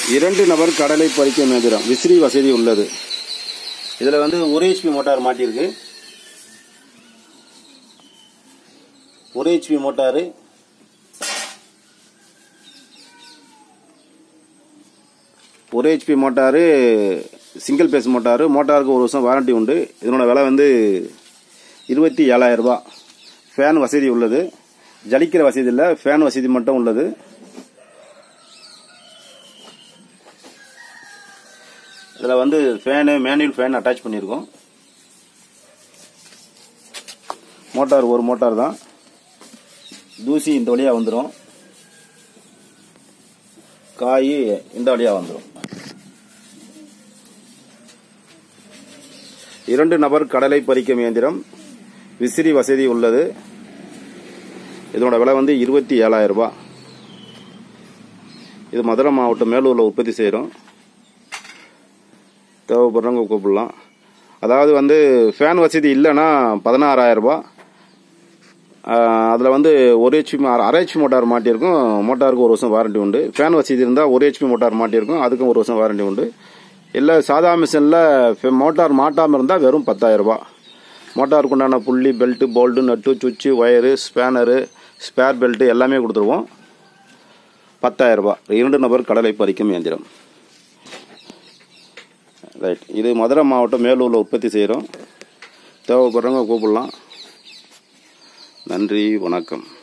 இரண்டு நபர் கடலை பறிக்கும் இயந்திரம் விசிறி வசதி உள்ளது இதில் வந்து ஒரு ஹெச்பி மோட்டார் மாட்டியிருக்கு ஒரு ஹெச்பி மோட்டாரு ஒரு HP motor single phase motor மோட்டாருக்கு ஒரு வருஷம் வாரண்டி உண்டு இதனோட விலை வந்து இருபத்தி ஏழாயிரம் ரூபாய் ஃபேன் வசதி உள்ளது ஜலிக்கிற வசதி இல்லை ஃபேன் வசதி மட்டும் உள்ளது இதில் வந்து ஃபேனு மேனுவல் ஃபேன் அட்டாச் பண்ணியிருக்கோம் மோட்டார் ஒரு மோட்டார் தான் தூசி இந்த வழியாக வந்துடும் காய் இந்த வழியாக வந்துடும் இரண்டு நபர் கடலை பறிக்கும் இயந்திரம் விசிறி வசதி உள்ளது இதனோட விலை வந்து இருபத்தி ஏழாயிரம் ரூபாய் இது மதுரை மாவட்டம் மேலூரில் உற்பத்தி செய்கிறோம் தேவைப்படுறவங்க கூப்பிடலாம் அதாவது வந்து ஃபேன் வசதி இல்லைன்னா பதினாறாயிரம் ரூபாய் அதில் வந்து ஒரு ஹெச்பி அரை ஹெச்பி மோட்டார் மாட்டியிருக்கும் மோட்டாருக்கு ஒரு வருஷம் வாரண்டி உண்டு ஃபேன் வசதி இருந்தால் ஒரு ஹெச்பி மோட்டார் மாட்டியிருக்கும் அதுக்கும் ஒரு வருஷம் வாரண்டி உண்டு இல்லை சாதா மிஷினில் மோட்டார் மாட்டாமல் இருந்தால் வெறும் பத்தாயிரம் ரூபாய் மோட்டாருக்கு உண்டான புள்ளி பெல்ட்டு போல்ட்டு நட்டு சுவிட்சு ஒயரு ஸ்பேனரு ஸ்பேர் பெல்ட்டு எல்லாமே கொடுத்துருவோம் பத்தாயிரம் ரூபாய் இரண்டு நபர் கடலை பறிக்கும் இயந்திரம் ரைட் இது மதுரை மாவட்டம் மேலூரில் உற்பத்தி செய்கிறோம் தேவைப்படுறவங்க கூப்பிடலாம் நன்றி வணக்கம்